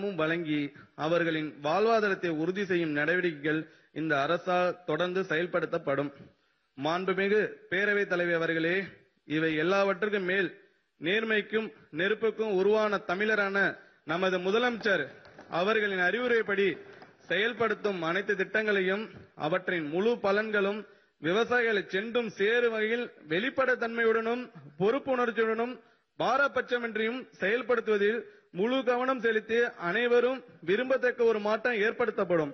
ஊக்கமும் வழங்கி அவர்களின் வாழ்வாதாரத்தை உறுதி செய்யும் நடவடிக்கைகள் இந்த அரசால் தொடர்ந்து செயல்படுத்தப்படும் மாண்புமிகு பேரவைத் தலைவர் அவர்களே இவை எல்லாவற்றுக்கும் மேல் நேர்மைக்கும் நெருப்புக்கும் உருவான தமிழரான நமது முதலமைச்சர் அவர்களின் அறிவுரைப்படி செயல்படுத்தும் அனைத்து திட்டங்களையும் அவற்றின் முழு பலன்களும் விவசாயிகளை சென்றும் சேரும் வகையில் வெளிப்படைத்தன்மையுடனும் பொறுப்புணர்ச்சியுடனும் பாரபட்சமின்றியும் செயல்படுத்துவதில் முழு கவனம் செலுத்தி அனைவரும் விரும்பத்தக்க ஒரு மாற்றம் ஏற்படுத்தப்படும்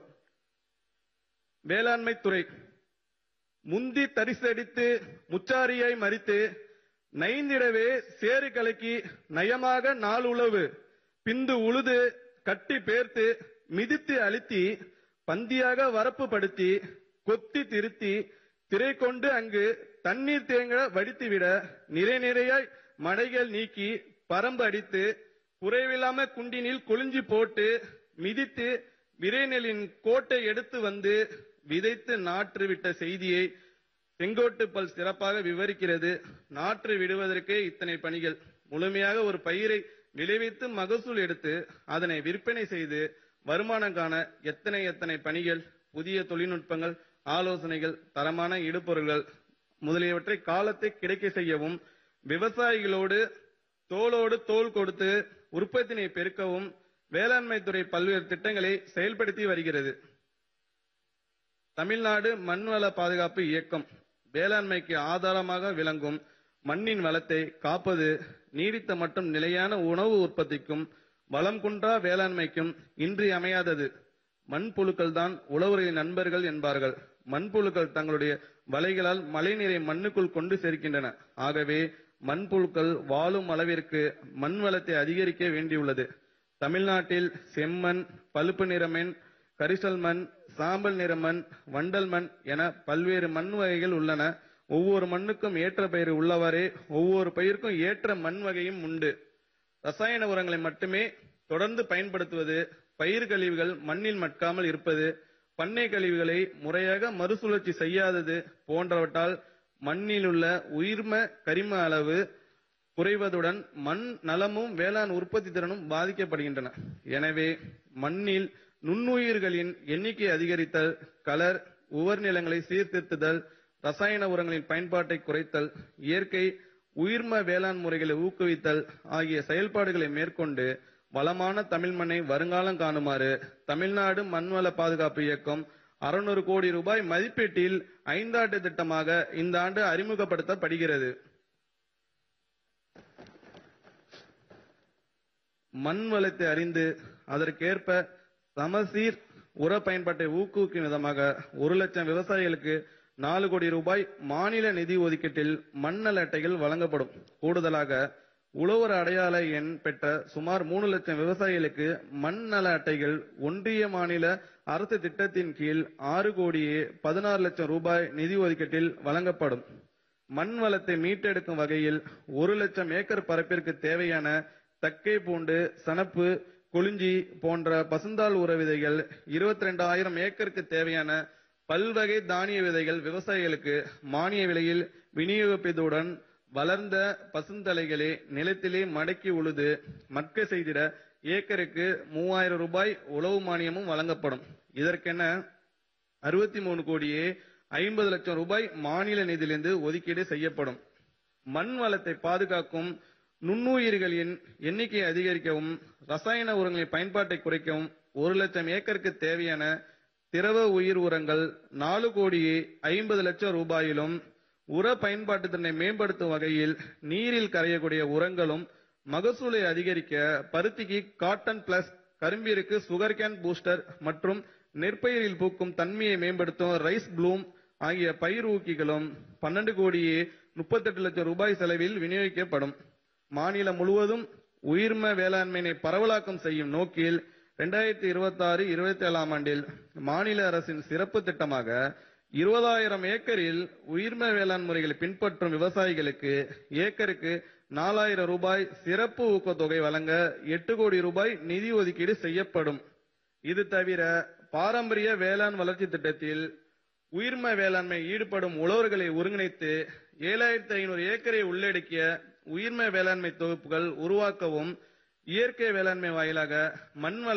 வேளாண்மை துறை முந்தி தரிசடித்து முச்சாரியாய் மறித்து நைந்திடவே சேறு கலக்கி நயமாக நாள் உழவு பிந்து உழுது கட்டி பேர்த்து மிதித்து அழுத்தி பந்தியாக வரப்பு படுத்தி கொத்தி திருத்தி திரை கொண்டு அங்கு தண்ணீர் தேங்க வடித்துவிட நிறை நிறையாய் மடைகள் நீக்கி பரம்பு அடித்து குறைவில்லாம குண்டினில் கொளிஞ்சி போட்டு மிதித்து விரைநெலின் கோட்டை எடுத்து வந்து விதைத்து நாற்று விட்ட செய்தியை செங்கோட்டு பல் சிறப்பாக விவரிக்கிறது நாற்று விடுவதற்கே இத்தனை பணிகள் முழுமையாக ஒரு பயிரை விளைவித்து மகசூல் எடுத்து அதனை விற்பனை செய்து வருமானம் காண எத்தனை எத்தனை பணிகள் புதிய தொழில்நுட்பங்கள் ஆலோசனைகள் தரமான இடுபொருள்கள் முதலியவற்றை காலத்தை கிடைக்க செய்யவும் விவசாயிகளோடு தோளோடு தோள் கொடுத்து உற்பத்தினை பெருக்கவும் வேளாண்மை துறை பல்வேறு திட்டங்களை செயல்படுத்தி வருகிறது தமிழ்நாடு மண்வள பாதுகாப்பு இயக்கம் வேளாண்மைக்கு ஆதாரமாக விளங்கும் மண்ணின் வளத்தை காப்பது நீடித்த மற்றும் நிலையான உணவு உற்பத்திக்கும் வளம் குன்றா வேளாண்மைக்கும் இன்றியமையாதது மண்புழுக்கள் தான் உழவர்களின் நண்பர்கள் என்பார்கள் மண்புழுக்கள் தங்களுடைய வலைகளால் மழைநீரை மண்ணுக்குள் கொண்டு சேர்க்கின்றன ஆகவே மண்புழுக்கள் வாழும் அளவிற்கு மண் வளத்தை அதிகரிக்க வேண்டியுள்ளது தமிழ்நாட்டில் செம்மண் பழுப்பு நிற மண் கரிசல் மண் சாம்பல் நிற மண் வண்டல் மண் என பல்வேறு மண் வகைகள் உள்ளன ஒவ்வொரு மண்ணுக்கும் ஏற்ற பயிர் உள்ளவாறே ஒவ்வொரு பயிருக்கும் ஏற்ற மண் வகையும் உண்டு ரசாயன உரங்களை மட்டுமே தொடர்ந்து பயன்படுத்துவது பயிர் கழிவுகள் மண்ணில் மட்காமல் இருப்பது பண்ணை கழிவுகளை முறையாக மறுசுழற்சி செய்யாதது போன்றவற்றால் மண்ணில் உள்ள உயிர்ம கரிம அளவு குறைவதுடன் மண் நலமும் வேளாண் உற்பத்தி திறனும் பாதிக்கப்படுகின்றன எனவே மண்ணில் நுண்ணுயிர்களின் எண்ணிக்கை அதிகரித்தல் கலர் உவர் நிலங்களை சீர்திருத்துதல் ரசாயன உரங்களின் பயன்பாட்டை குறைத்தல் இயற்கை உயிர்ம வேளாண் முறைகளை ஊக்குவித்தல் ஆகிய செயல்பாடுகளை மேற்கொண்டு வளமான தமிழ் மண்ணை வருங்காலம் காணுமாறு தமிழ்நாடு மண்வள பாதுகாப்பு இயக்கம் அறுநூறு கோடி ரூபாய் மதிப்பீட்டில் ஐந்தாண்டு திட்டமாக இந்த ஆண்டு அறிமுகப்படுத்தப்படுகிறது மண் வளத்தை அறிந்து அதற்கேற்ப சமசீர் உர பயன்பாட்டை ஊக்குவிக்கும் விதமாக ஒரு லட்சம் விவசாயிகளுக்கு நாலு கோடி ரூபாய் மாநில நிதி ஒதுக்கீட்டில் மண்ணல் அட்டைகள் வழங்கப்படும் கூடுதலாக உழவர் அடையாள எண் பெற்ற சுமார் மூணு லட்சம் விவசாயிகளுக்கு மண் நல அட்டைகள் ஒன்றிய மாநில அரசு திட்டத்தின் கீழ் ஆறு கோடியே பதினாறு லட்சம் ரூபாய் நிதி ஒதுக்கீட்டில் வழங்கப்படும் மண் வளத்தை மீட்டெடுக்கும் வகையில் ஒரு லட்சம் ஏக்கர் பரப்பிற்கு தேவையான தக்கை பூண்டு சணப்பு கொளிஞ்சி போன்ற பசுந்தாள் உர விதைகள் இருபத்தி ரெண்டாயிரம் ஏக்கருக்கு தேவையான பல்வகை தானிய விதைகள் விவசாயிகளுக்கு மானிய விலையில் விநியோகிப்பதுடன் வளர்ந்த பசுந்தலைகளை நிலத்திலே மடக்கி உழுது மட்க செய்திட ஏக்கருக்கு மூவாயிரம் ரூபாய் உழவு மானியமும் வழங்கப்படும் இதற்கென அறுபத்தி மூணு கோடியே ஐம்பது லட்சம் ரூபாய் மாநில நிதியிலிருந்து ஒதுக்கீடு செய்யப்படும் மண் வளத்தை பாதுகாக்கும் நுண்ணுயிர்களின் எண்ணிக்கையை அதிகரிக்கவும் ரசாயன உரங்களின் பயன்பாட்டை குறைக்கவும் ஒரு லட்சம் ஏக்கருக்கு தேவையான திரவ உயிர் உரங்கள் நாலு கோடியே ஐம்பது லட்சம் ரூபாயிலும் உர பயன்பாட்டு திறனை மேம்படுத்தும் வகையில் நீரில் கரையக்கூடிய உரங்களும் மகசூலை அதிகரிக்க பருத்திக்கு காட்டன் பிளஸ் கரும்பிற்கு சுகர் கேன் பூஸ்டர் மற்றும் நெற்பயிரில் பூக்கும் தன்மையை மேம்படுத்தும் ரைஸ் ப்ளூம் ஆகிய பயிர் ஊக்கிகளும் பன்னெண்டு கோடியே முப்பத்தெட்டு லட்சம் ரூபாய் செலவில் விநியோகிக்கப்படும் மாநிலம் முழுவதும் உயிர்ம வேளாண்மையை பரவலாக்கம் செய்யும் நோக்கில் இரண்டாயிரத்தி இருபத்தி ஆறு இருபத்தி ஏழாம் ஆண்டில் மாநில அரசின் சிறப்பு திட்டமாக இருபதாயிரம் ஏக்கரில் உயிர்ம வேளாண் முறைகளை பின்பற்றும் விவசாயிகளுக்கு ஏக்கருக்கு நாலாயிரம் ரூபாய் சிறப்பு ஊக்கத்தொகை வழங்க எட்டு கோடி ரூபாய் நிதி ஒதுக்கீடு செய்யப்படும் இது தவிர பாரம்பரிய வேளாண் வளர்ச்சி திட்டத்தில் உயிர்ம வேளாண்மை ஈடுபடும் உழவர்களை ஒருங்கிணைத்து ஏழாயிரத்தி ஐநூறு ஏக்கரை உள்ளடக்கிய உயிர்ம வேளாண்மை தொகுப்புகள் உருவாக்கவும் இயற்கை வேளாண்மை வாயிலாக மண் வள